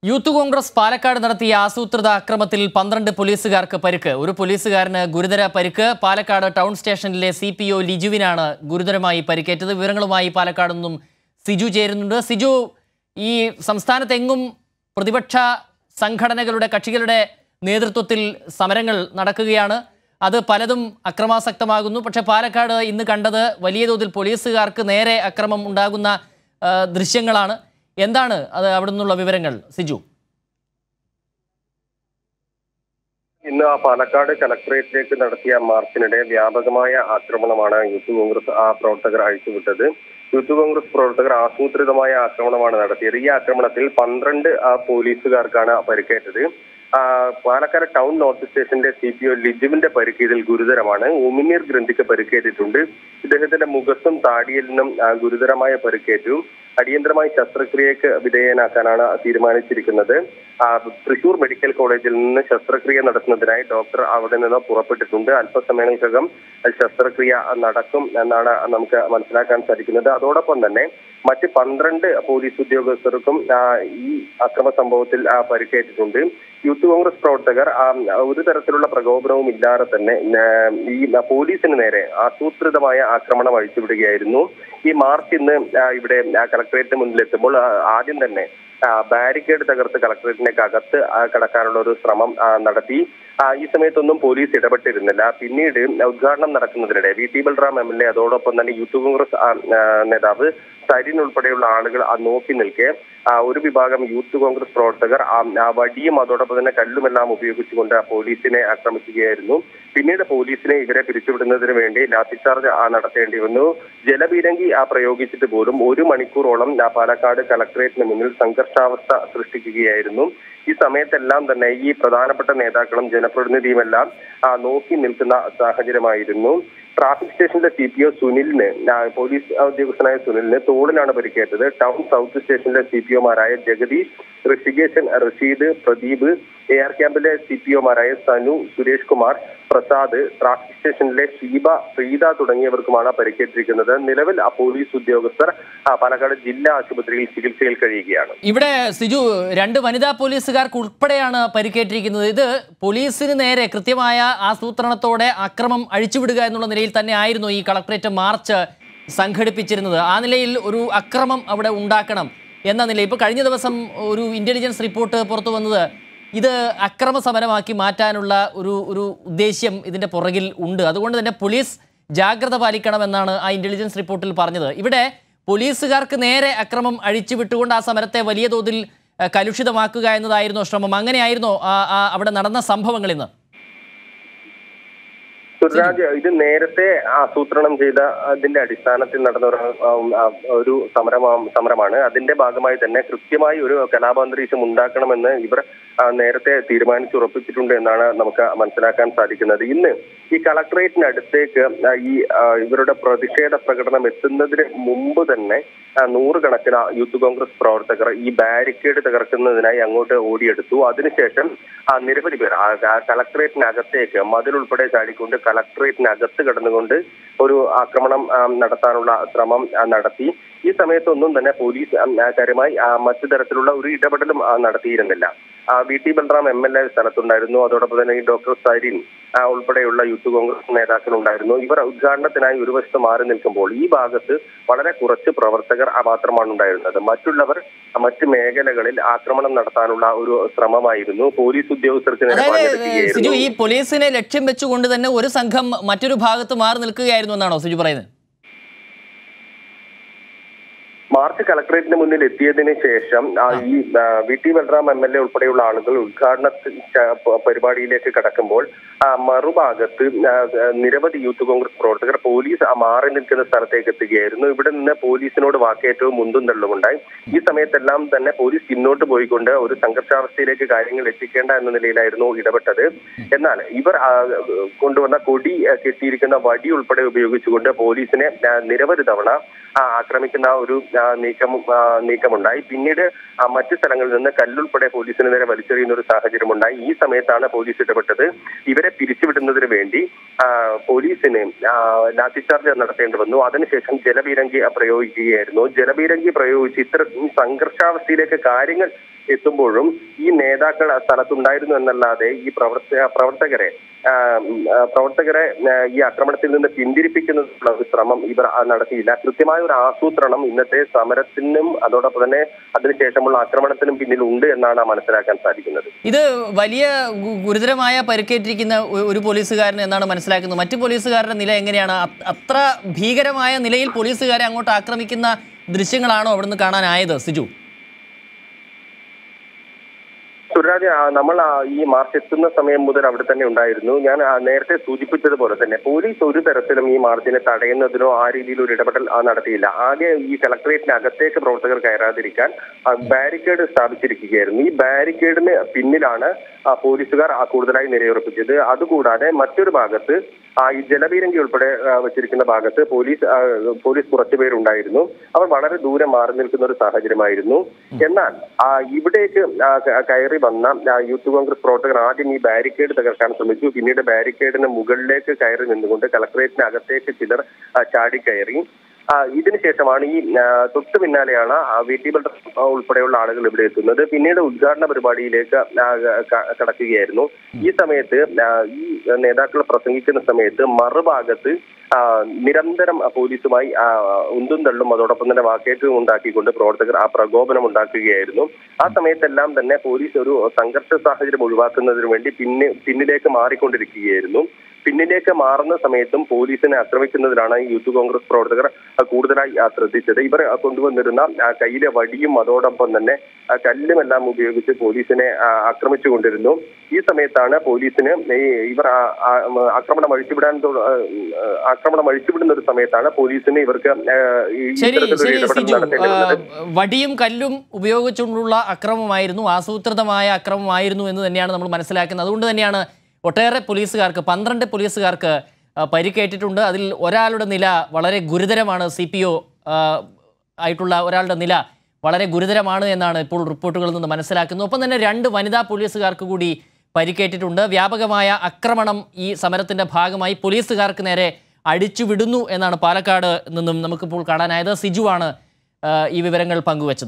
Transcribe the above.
youth Congress Palakkad നടത്തിയ ആസൂത്രിത അക്രമത്തിൽ പന്ത്രണ്ട് പോലീസുകാർക്ക് പരിക്ക് ഒരു പോലീസുകാരന് ഗുരുതര പരിക്ക് പാലക്കാട് ടൗൺ സ്റ്റേഷനിലെ സി പി ഒ ലിജുവിനാണ് ഗുരുതരമായി പരിക്കേറ്റത് വിവരങ്ങളുമായി പാലക്കാട് നിന്നും സിജു ചേരുന്നുണ്ട് സിജു ഈ സംസ്ഥാനത്തെങ്ങും പ്രതിപക്ഷ സംഘടനകളുടെ കക്ഷികളുടെ നേതൃത്വത്തിൽ സമരങ്ങൾ നടക്കുകയാണ് അത് പലതും അക്രമാസക്തമാകുന്നു പക്ഷേ പാലക്കാട് ഇന്ന് കണ്ടത് വലിയ തോതിൽ പോലീസുകാർക്ക് നേരെ അക്രമം ഉണ്ടാകുന്ന ആ, ദൃശ്യങ്ങളാണ് എന്താണ് അത് അവിടെ നിന്നുള്ള വിവരങ്ങൾ സിജു ഇന്ന് ആ പാലക്കാട് കലക്ടറേറ്റിലേക്ക് നടത്തിയ മാർച്ചിനിടെ വ്യാപകമായ ആക്രമണമാണ് യൂത്ത് കോൺഗ്രസ് ആ പ്രവർത്തകർ അഴിച്ചുവിട്ടത് യൂത്ത് കോൺഗ്രസ് പ്രവർത്തകർ ആസൂത്രിതമായ ആക്രമണമാണ് നടത്തിയത് ഈ ആക്രമണത്തിൽ പന്ത്രണ്ട് ആ, പോലീസുകാർക്കാണ് പരിക്കേറ്റത് ആ, പാലക്കാട് ടൗൺ നോർത്ത് സ്റ്റേഷന്റെ സി പി ഒ ലിജുവിന്റെ പരിക്ക് ഇതിൽ ഗുരുതരമാണ് ഉമിനീർ ഗ്രന്ഥിക്ക് പരിക്കേറ്റിട്ടുണ്ട് ഇദ്ദേഹത്തിന്റെ മുഖത്തും താടിയലിനും ആ, ഗുരുതരമായ പരിക്കേറ്റു അടിയന്തരമായി ശസ്ത്രക്രിയക്ക് വിധേയനാക്കാനാണ് തീരുമാനിച്ചിരിക്കുന്നത് ആ, തൃശൂർ മെഡിക്കൽ കോളേജിൽ നിന്ന് ശസ്ത്രക്രിയ നടത്തുന്നതിനായി ഡോക്ടർ അവിടെ നിന്ന് പുറപ്പെട്ടിട്ടുണ്ട് അല്പസമയങ്ങൾക്കകം ശസ്ത്രക്രിയ നടക്കും എന്നാണ് നമുക്ക് മനസ്സിലാക്കാൻ സാധിക്കുന്നത് അതോടൊപ്പം തന്നെ മറ്റ് പന്ത്രണ്ട് പോലീസ് ഉദ്യോഗസ്ഥർക്കും ആ, ഈ അക്രമ സംഭവത്തിൽ ആ, പരിക്കേറ്റിട്ടുണ്ട് യൂത്ത് കോൺഗ്രസ് പ്രവർത്തകർ ആ, ഒരു തരത്തിലുള്ള പ്രകോപനവും ഇല്ലാതെ തന്നെ ആ, ഈ പോലീസിന് നേരെ ആസൂത്രിതമായ ആക്രമണം അഴിച്ചുവിടുകയായിരുന്നു ഈ മാർച്ച് ഇന്ന് ആ, ഇവിടെ ആ, കളക്ടറേറ്റിന് മുന്നിലെത്തുമ്പോൾ ആ, ആദ്യം തന്നെ ആ, ബാരിക്കേഡ് തകർത്ത് കളക്ടറേറ്റിനേക്ക് അകത്ത് ആ, കടക്കാനുള്ള ഒരു ശ്രമം ആ, നടത്തി ആ, ഈ സമയത്തൊന്നും പോലീസ് ഇടപെട്ടിരുന്നില്ല പിന്നീട് ഉദ്ഘാടനം നടക്കുന്നതിനിടെ V T Balram M L A അതോടൊപ്പം തന്നെ യൂത്ത് കോൺഗ്രസ് ആ, ആ, നേതാവ് സരിൻ ഉൾപ്പെടെയുള്ള ആളുകൾ ആ നോക്കി നിൽക്കെ ആ, ഒരു വിഭാഗം യൂത്ത് കോൺഗ്രസ് പ്രവർത്തകർ ആ, ആ വടിയും അതോടൊപ്പം തന്നെ കല്ലുമെല്ലാം ഉപയോഗിച്ചുകൊണ്ട് ആ പോലീസിനെ ആക്രമിക്കുകയായിരുന്നു പിന്നീട് പോലീസിനെ ഇവരെ പിരിച്ചുവിടുന്നതിന് വേണ്ടി ലാത്തിചാർജ് ആ, നടത്തേണ്ടി വന്നു ജലപീരങ്കി ആ പ്രയോഗിച്ചിട്ട് പോലും ഒരു മണിക്കൂറോളം ആ, പാലക്കാട് കലക്ടറേറ്റിന് മുന്നിൽ സംഘർഷാവസ്ഥ സൃഷ്ടിക്കുകയായിരുന്നു ഈ സമയത്തെല്ലാം തന്നെ ഈ പ്രധാനപ്പെട്ട നേതാക്കളും ജനപ്രതിനിധിയുമെല്ലാം ആ, നോക്കി നിൽക്കുന്ന സാഹചര്യമായിരുന്നു ട്രാഫിക് സ്റ്റേഷനിലെ സി പി ഒ സുനിലിന് ആ, പോലീസ് ഉദ്യോഗസ്ഥനായ സുനിലിന് തോളിലാണ് പരിക്കേറ്റത് ടൗൺ സൗത്ത് സ്റ്റേഷനിലെ സി പി ഒമാരായ ജഗദീഷ് ഋഷികേശൻ റഷീദ് പ്രദീപ് എ ആർ ക്യാമ്പിലെ സി പി ഒമാരായ സനു സുരേഷ് കുമാർ പ്രസാദ് ട്രാഫിക് സ്റ്റേഷനിലെ ഷീബ പ്രീത തുടങ്ങിയവർക്കുമാണ് പരിക്കേറ്റിരിക്കുന്നത് നിലവിൽ ആ പോലീസ് ഉദ്യോഗസ്ഥർ ആ, പാലക്കാട് ജില്ലാ ആശുപത്രിയിൽ ചികിത്സയിൽ കഴിയുകയാണ് ഇവിടെ സിജു രണ്ട് വനിതാ പോലീസുകാർക്ക് ഉൾപ്പെടെയാണ് പരിക്കേറ്റിരിക്കുന്നത് ഇത് പോലീസിന് നേരെ കൃത്യമായ ആസൂത്രണത്തോടെ അക്രമം അഴിച്ചുവിടുക എന്നുള്ള നിലയിൽ തന്നെ ആയിരുന്നു ഈ കളക്ടറേറ്റ് മാർച്ച് സംഘടിപ്പിച്ചിരുന്നത് ആ നിലയിൽ ഒരു അക്രമം അവിടെ ഉണ്ടാക്കണം എന്ന നിലയിൽ ഇപ്പോൾ കഴിഞ്ഞ ദിവസം ഒരു ഇന്റലിജൻസ് റിപ്പോർട്ട് പുറത്തു വന്നത് ഇത് അക്രമ സമരമാക്കി മാറ്റാനുള്ള ഒരു ഒരു ഉദ്ദേശ്യം ഇതിൻ്റെ പുറകിൽ ഉണ്ട് അതുകൊണ്ട് തന്നെ പോലീസ് ജാഗ്രത പാലിക്കണമെന്നാണ് ആ ഇന്റലിജൻസ് റിപ്പോർട്ടിൽ പറഞ്ഞത് ഇവിടെ പോലീസുകാർക്ക് നേരെ അക്രമം അഴിച്ചുവിട്ടുകൊണ്ട് ആ സമരത്തെ വലിയ തോതിൽ അഹ്, കലുഷിതമാക്കുക എന്നതായിരുന്നോ ശ്രമം അങ്ങനെയായിരുന്നോ ആ- ആ അവിടെ നടന്ന സംഭവങ്ങൾ ഇന്ന് സുരാജ് ഇത് നേരത്തെ ആസൂത്രണം ചെയ്ത അതിന്റെ അടിസ്ഥാനത്തിൽ നടന്ന ഒരു ആം, ആ, ഒരു സമരമാ സമരമാണ് അതിന്റെ ഭാഗമായി തന്നെ കൃത്യമായി ഒരു കലാപാന്തരീക്ഷം ഉണ്ടാക്കണമെന്ന് ഇവർ ആ, നേരത്തെ തീരുമാനിച്ചുറപ്പിച്ചിട്ടുണ്ട് എന്നാണ് നമുക്ക് മനസ്സിലാക്കാൻ സാധിക്കുന്നത് ഇന്ന് ഈ കളക്ടറേറ്റിനടുത്തേക്ക് ആ, ഈ ആ, ഇവരുടെ പ്രതിഷേധ പ്രകടനം എത്തുന്നതിന് മുമ്പ് തന്നെ ആ, നൂറുകണക്കിന് യൂത്ത് കോൺഗ്രസ് പ്രവർത്തകർ ഈ ബാരിക്കേഡ് തകർക്കുന്നതിനായി അങ്ങോട്ട് ഓടിയെടുത്തു അതിനുശേഷം ആ, നിരവധി പേർ ആ, ആ കളക്ടറേറ്റിനകത്തേക്ക് മതിലുൾപ്പെടെ ചാടിക്കൊണ്ട് കളക്ടറേറ്റിനകത്ത് കടന്നുകൊണ്ട് ഒരു ആക്രമണം ആ, നടത്താനുള്ള ശ്രമം ആ, നടത്തി ഈ സമയത്തൊന്നും തന്നെ പോലീസ് ആ, ആ, കാര്യമായി ആ, മറ്റു തരത്തിലുള്ള ഒരു ഇടപെടലും ആ, നടത്തിയിരുന്നില്ല ആ, V T Balram M L A സ്ഥലത്തുണ്ടായിരുന്നു അതോടൊപ്പം തന്നെ ഈ ഡോക്ടർ സരിൻ ആ, ഉൾപ്പെടെയുള്ള യൂത്ത് കോൺഗ്രസ് നേതാക്കൾ ഉണ്ടായിരുന്നു ഇവർ ഉദ്ഘാടനത്തിനായി ഒരു വശത്ത് മാറി നിൽക്കുമ്പോൾ ഈ ഭാഗത്ത് വളരെ കുറച്ച് പ്രവർത്തകർ ആ, മാത്രമാണ് ഉണ്ടായിരുന്നത് മറ്റുള്ളവർ ആ, മറ്റ് മേഖലകളിൽ ആക്രമണം നടത്താനുള്ള ഒരു ശ്രമമായിരുന്നു പോലീസ് ഉദ്യോഗസ്ഥർക്ക് നേരെ അതായത് സിജു പണിയെടുക്കുകയായിരുന്നു ഈ പോലീസിനെ ലക്ഷ്യം വെച്ചുകൊണ്ട് തന്നെ ഒരു സംഘം മറ്റൊരു ഭാഗത്ത് മാറി നിൽക്കുകയായിരുന്നു എന്നാണോ സിജു പറയുന്നത് മാർച്ച് കളക്ടറേറ്റിന് മുന്നിൽ എത്തിയതിന് ശേഷം ആ, ഈ ആ, V T Balram M L A ഉൾപ്പെടെയുള്ള ആളുകൾ ഉദ്ഘാടന പരിപാടിയിലേക്ക് കടക്കുമ്പോൾ ആ, മറുഭാഗത്ത് ആ, ആ, നിരവധി യൂത്ത് കോൺഗ്രസ് പ്രവർത്തകർ പോലീസ് ആ മാറി നിൽക്കുന്ന സ്ഥലത്തേക്ക് എത്തുകയായിരുന്നു ഇവിടെ നിന്ന് പോലീസിനോട് വാക്കേറ്റവും മുന്തും തള്ളുമുണ്ടായി ഈ സമയത്തെല്ലാം തന്നെ പോലീസ് പിന്നോട്ട് പോയിക്കൊണ്ട് ഒരു സംഘർഷാവസ്ഥയിലേക്ക് കാര്യങ്ങൾ എത്തിക്കേണ്ട എന്ന നിലയിലായിരുന്നു ഇടപെട്ടത് എന്നാൽ ഇവർ ആ, കൊണ്ടുവന്ന കൊടി ആ, കെട്ടിയിരിക്കുന്ന വടി ഉൾപ്പെടെ ഉപയോഗിച്ചുകൊണ്ട് പോലീസിനെ ആ, നിരവധി തവണ ആ, ആക്രമിക്കുന്ന ഒരു ആ, നീക്കം ആ, നീക്കമുണ്ടായി പിന്നീട് ആ, മറ്റ് സ്ഥലങ്ങളിൽ നിന്ന് കല്ലുൾപ്പെടെ പോലീസിന് നേരെ വലിച്ചെറിയുന്ന ഒരു സാഹചര്യമുണ്ടായി ഈ സമയത്താണ് പോലീസ് ഇടപെട്ടത് ഇവരെ പിരിച്ചുവിടുന്നതിന് വേണ്ടി ആ, പോലീസിന് ആ, ലാത്തിചാർജ് നടത്തേണ്ടി വന്നു അതിനുശേഷം ജലപീരങ്കി പ്രയോഗിക്കുകയായിരുന്നു ജലപീരങ്കി പ്രയോഗിച്ച് ഇത്തരം സംഘർഷാവസ്ഥയിലേക്ക് കാര്യങ്ങൾ എത്തുമ്പോഴും ഈ നേതാക്കൾ ആ സ്ഥലത്തുണ്ടായിരുന്നു എന്നല്ലാതെ ഈ പ്രവർത്ത പ്രവർത്തകരെ ആ, ഉം, ആ, പ്രവർത്തകരെ ആ, ഈ ആക്രമണത്തിൽ നിന്ന് പിന്തിരിപ്പിക്കുന്നതിനുള്ള ഒരു ശ്രമം ഇവർ ആ, നടത്തിയില്ല കൃത്യമായ ഒരു ആസൂത്രണം ഇന്നത്തെ സമരത്തിനും അതോടൊപ്പം തന്നെ അതിനുശേഷമുള്ള ആക്രമണത്തിനും പിന്നിൽ ഉണ്ട് എന്നാണ് മനസ്സിലാക്കാൻ സാധിക്കുന്നത് ഇത് വലിയ ഗു- ഗുരുതരമായ പരിക്കേറ്റിരിക്കുന്ന ഒ- ഒരു പോലീസുകാരൻ എന്നാണ് മനസ്സിലാക്കുന്നത് മറ്റു പോലീസുകാരുടെ നില എങ്ങനെയാണ് അ- അത്ര ഭീകരമായ നിലയിൽ പോലീസുകാരെ അങ്ങോട്ട് ആക്രമിക്കുന്ന ദൃശ്യങ്ങളാണോ അവിടുന്ന് കാണാനായത് സിജു സുരാജ് ആ, നമ്മൾ ആ, ഈ മാർച്ച് എത്തുന്ന സമയം മുതൽ അവിടെ തന്നെ ഉണ്ടായിരുന്നു ഞാൻ ആ, നേരത്തെ സൂചിപ്പിച്ചതുപോലെ തന്നെ പോലീസ് ഒരു തരത്തിലും ഈ മാർച്ചിനെ തടയുന്നതിനോ ആ രീതിയിൽ ഒരു ഇടപെടൽ ആ, നടത്തിയില്ല ആകെ ഈ കളക്ടറേറ്റിന് അകത്തേക്ക് പ്രവർത്തകർ കയറാതിരിക്കാൻ ആ, ബാരിക്കേഡ് സ്ഥാപിച്ചിരിക്കുകയായിരുന്നു ഈ ബാരിക്കേഡിന് പിന്നിലാണ് ആ, പോലീസുകാർ ആ, കൂടുതലായി നിലയുറപ്പിച്ചത് അതുകൂടാതെ മറ്റൊരു ഭാഗത്ത് ആ, ഈ ജലപീരങ്കി ഉൾപ്പെടെ ആ, വെച്ചിരിക്കുന്ന ഭാഗത്ത് പോലീസ് ആ, പോലീസ് കുറച്ചുപേരുണ്ടായിരുന്നു അവർ വളരെ ദൂരെ മാറി നിൽക്കുന്ന ഒരു സാഹചര്യമായിരുന്നു എന്നാൽ ആ, ഇവിടേക്ക് ആ, ക- കയറി വന്ന ആ, യൂത്ത് കോൺഗ്രസ് പ്രവർത്തകർ ആദ്യം ഈ ബാരിക്കേഡ് തകർക്കാൻ ശ്രമിച്ചു പിന്നീട് ബാരിക്കേഡിന് മുകളിലേക്ക് കയറി നിന്നുകൊണ്ട് കളക്ടറേറ്റിന് അകത്തേക്ക് ചിലർ ആ, ചാടിക്കയറി ആ, ഇതിനുശേഷമാണ് ഈ ആ, തൊട്ടു പിന്നാലെയാണ് ആ, വി ടി ബൽറാം ആ, ഉൾപ്പെടെയുള്ള ആളുകൾ ഇവിടെ എത്തുന്നത് പിന്നീട് ഉദ്ഘാടന പരിപാടിയിലേക്ക് ആ, ക- കടക്കുകയായിരുന്നു ഈ സമയത്ത് ആ, ഈ നേതാക്കൾ പ്രസംഗിക്കുന്ന സമയത്ത് മറുഭാഗത്ത് ആ, നിരന്തരം ആ, പോലീസുമായി ആ, ഉന്തും തള്ളും അതോടൊപ്പം തന്നെ വാക്കേറ്റവും ഉണ്ടാക്കിക്കൊണ്ട് പ്രവർത്തകർ ആ പ്രകോപനം ഉണ്ടാക്കുകയായിരുന്നു ആ സമയത്തെല്ലാം തന്നെ പോലീസ് ഒരു സംഘർഷ സാഹചര്യം ഒഴിവാക്കുന്നതിന് വേണ്ടി പിന്നെ പിന്നിലേക്ക് മാറിക്കൊണ്ടിരിക്കുകയായിരുന്നു പിന്നിലേക്ക് മാറുന്ന സമയത്തും പോലീസിനെ ആക്രമിക്കുന്നതിലാണ് ഈ യൂത്ത് കോൺഗ്രസ് പ്രവർത്തകർ ആ, കൂടുതലായി ആ, ശ്രദ്ധിച്ചത് ഇവർ ആ, കൊണ്ടുവന്നിരുന്ന ആ, കയ്യിലെ വടിയും അതോടൊപ്പം തന്നെ ആ, കല്ലുമെല്ലാം ഉപയോഗിച്ച് പോലീസിനെ ആ, ആക്രമിച്ചുകൊണ്ടിരുന്നു ഈ സമയത്താണ് പോലീസിന് ഈ ഇവർ ആ, ആ, ഉം, ആക്രമണം അഴിച്ചുവിടാൻ തൊ- ആ, ഉം, ആ, ആക്രമണം അഴിച്ചുവിടുന്ന ഒരു സമയത്താണ് പോലീസിന് ഇവർക്ക് ആ, ഈ ശരി ഇത്തരത്തിലൊരു ശരി ഇടപെടൽ സിജു നടത്തേണ്ടി ആ, വന്നത് വടിയും കല്ലും ഉപയോഗിച്ചുകൊണ്ടുള്ള അക്രമമായിരുന്നു ആസൂത്രിതമായ അക്രമമായിരുന്നു എന്ന് തന്നെയാണ് നമ്മൾ മനസ്സിലാക്കുന്നത് അതുകൊണ്ട് തന്നെയാണ് ഒട്ടേറെ പോലീസുകാർക്ക് പന്ത്രണ്ട് പോലീസുകാർക്ക് ആ, പരിക്കേറ്റിട്ടുണ്ട് അതിൽ ഒരാളുടെ നില വളരെ ഗുരുതരമാണ് സി പി ഒ ആയിട്ടുള്ള ഒരാളുടെ നില വളരെ ഗുരുതരമാണ് എന്നാണ് ഇപ്പോൾ റിപ്പോർട്ടുകളിൽ നിന്ന് മനസ്സിലാക്കുന്നത് ഒപ്പം തന്നെ രണ്ട് വനിതാ പോലീസുകാർക്ക് കൂടി പരിക്കേറ്റിട്ടുണ്ട് വ്യാപകമായ ആക്രമണം ഈ സമരത്തിന്റെ ഭാഗമായി പോലീസുകാർക്ക് നേരെ അടിച്ചുവിടുന്നു എന്നാണ് പാലക്കാട് നിന്നും നമുക്കിപ്പോൾ കാണാനായത് സിജുവാണ് ആ, ഈ വിവരങ്ങൾ പങ്കുവച്ചത്